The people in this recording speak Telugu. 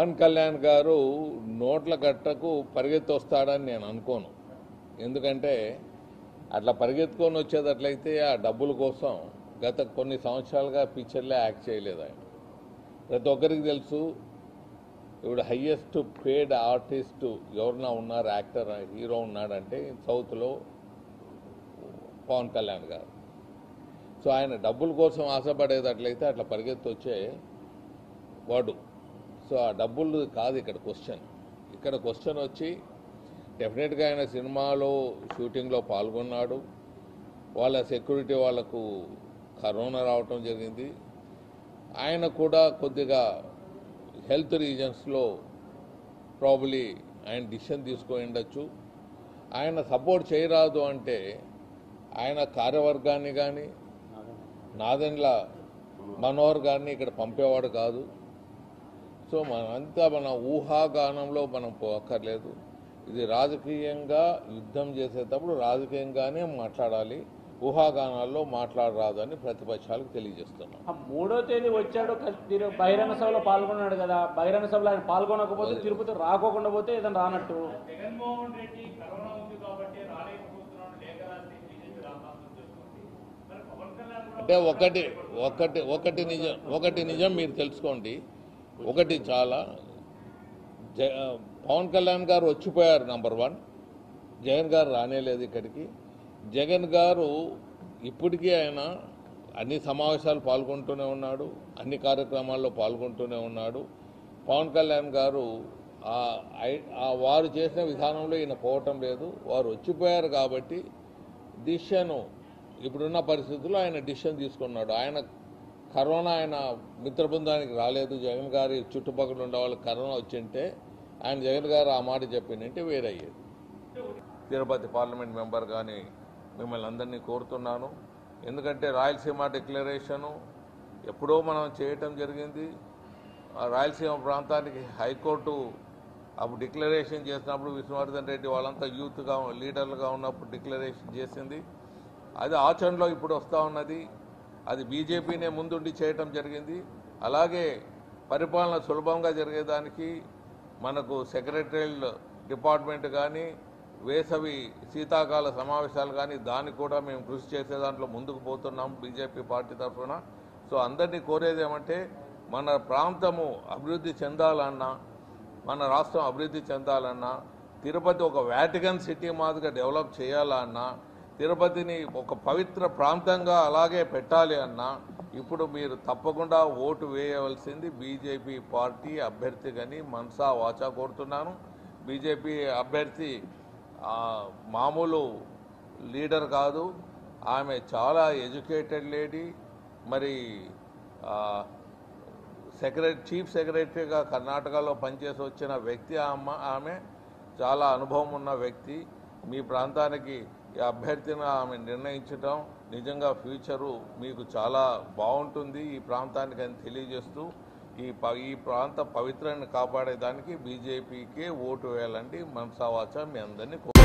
పవన్ కళ్యాణ్ గారు నోట్ల గట్టకు పరిగెత్తొస్తాడని నేను అనుకోను ఎందుకంటే అట్లా పరిగెత్తుకొని వచ్చేటట్లయితే ఆ డబ్బుల కోసం గత కొన్ని సంవత్సరాలుగా పిక్చర్లే యాక్ట్ చేయలేదు ఆయన ప్రతి ఒక్కరికి తెలుసు ఇప్పుడు హయ్యెస్ట్ పేడ్ ఆర్టిస్ట్ ఎవరన్నా ఉన్నారు యాక్టర్ హీరో ఉన్నాడంటే సౌత్లో పవన్ కళ్యాణ్ గారు సో ఆయన డబ్బుల కోసం ఆశపడేటట్లయితే అట్లా పరిగెత్తి వచ్చే వాడు సో ఆ డబ్బులు కాదు ఇక్కడ క్వశ్చన్ ఇక్కడ క్వశ్చన్ వచ్చి డెఫినెట్గా ఆయన సినిమాలో షూటింగ్లో పాల్గొన్నాడు వాళ్ళ సెక్యూరిటీ వాళ్ళకు కరోనా రావటం జరిగింది ఆయన కూడా కొద్దిగా హెల్త్ రీజన్స్లో ప్రాబ్లీ ఆయన డిసిషన్ తీసుకొని ఉండొచ్చు ఆయన సపోర్ట్ చేయరాదు అంటే ఆయన కార్యవర్గాన్ని కానీ నాదెండ్ల మనోహర్ గారిని ఇక్కడ పంపేవాడు కాదు సో మనంతా మన ఊహాగానంలో మనం పోక్కర్లేదు ఇది రాజకీయంగా యుద్ధం చేసేటప్పుడు రాజకీయంగానే మాట్లాడాలి ఊహాగానాల్లో మాట్లాడరాదు అని ప్రతిపక్షాలకు తెలియజేస్తున్నాం ఆ మూడో తేదీ వచ్చాడు క- తిరు- బహిరంగ సభలో పాల్గొన్నాడు కదా బహిరంగ సభలో ఆయన పాల్గొనకపోతే తిరుపతి రాకోకుండా పోతే ఏదైనా రానట్టు జగన్మోహన్ రెడ్డి కరోనా ఉంది కాబట్టి రాలేకపోతున్నాడు లేఖ రాసి బీజేపీ రాష్ట్రం చేస్తుంది మరి పవన్ కళ్యాణ్ కూడా అంటే ఒకటి ఒకటి ఒకటి నిజం ఒకటి నిజం మీరు తెలుసుకోండి ఒకటి చాలా జ పవన్ కళ్యాణ్ గారు వచ్చిపోయారు నంబర్ వన్ జగన్ గారు రానేలేదు ఇక్కడికి జగన్ గారు ఇప్పటికీ ఆయన అన్ని సమావేశాలు పాల్గొంటూనే ఉన్నాడు అన్ని కార్యక్రమాల్లో పాల్గొంటూనే ఉన్నాడు పవన్ కళ్యాణ్ గారు ఆ ఐ- ఆ వారు చేసిన విధానంలో ఈయన పోవటం లేదు వారు వచ్చిపోయారు కాబట్టి డిసిషన్ ఇప్పుడున్న పరిస్థితుల్లో ఆయన డిసిషన్ తీసుకున్నాడు ఆయన కరోనా ఆయన మిత్ర బృందానికి రాలేదు జగన్ గారి చుట్టుపక్కల ఉండే వాళ్ళకి కరోనా వచ్చింటే ఆయన జగన్ గారు ఆ మాట చెప్పిందంటే వేరే అయ్యేది తిరుపతి పార్లమెంట్ మెంబర్ కానీ మిమ్మల్ని అందరినీ కోరుతున్నాను ఎందుకంటే రాయలసీమ డిక్లరేషను ఎప్పుడో మనం చేయటం జరిగింది ఆ రాయలసీమ ప్రాంతానికి హైకోర్టు అప్పుడు డిక్లరేషన్ చేసినప్పుడు విష్ణువర్ధన్ రెడ్డి వాళ్ళంతా యూత్గా లీడర్లుగా ఉన్నప్పుడు డిక్లరేషన్ చేసింది అది ఆచరణలో ఇప్పుడు వస్తూ ఉన్నది అది బీజేపీనే ముందుండి చేయటం జరిగింది అలాగే పరిపాలన సులభంగా జరిగేదానికి మనకు సెక్రటరియల్ డిపార్ట్మెంట్ కానీ వేసవి శీతాకాల సమావేశాలు కానీ దానికి కూడా మేము కృషి చేసే దాంట్లో ముందుకు పోతున్నాం బీజేపీ పార్టీ తరఫున సో అందరినీ కోరేది ఏమంటే మన ప్రాంతము అభివృద్ధి చెందాలన్నా మన రాష్ట్రం అభివృద్ధి చెందాలన్నా తిరుపతి ఒక వ్యాటికన్ సిటీ మాదిరిగా డెవలప్ చేయాలన్నా తిరుపతిని ఒక పవిత్ర ప్రాంతంగా అలాగే పెట్టాలి అన్నా ఇప్పుడు మీరు తప్పకుండా ఓటు వేయవలసింది బీజేపీ పార్టీ అభ్యర్థిగని మనసా వాచా కోరుతున్నాను బీజేపీ అభ్యర్థి ఆ, మామూలు లీడర్ కాదు ఆమె చాలా ఎడ్యుకేటెడ్ లేడీ మరి ఆ, సెక్రటరీ చీఫ్ సెక్రటరీగా కర్ణాటకలో పనిచేసి వచ్చిన వ్యక్తి ఆమె ఆమె చాలా అనుభవం ఉన్న వ్యక్తి మీ ప్రాంతానికి ఈ అభ్యర్థిని ఆమె నిర్ణయించడం నిజంగా ఫ్యూచరు మీకు చాలా బాగుంటుంది ఈ ప్రాంతానికి అని తెలియజేస్తూ ఈ ప ఈ ప్రాంత పవిత్రాన్ని కాపాడేదానికి బీజేపీకే ఓటు వేయాలండి మనసావాచ మీ అందరినీ కో-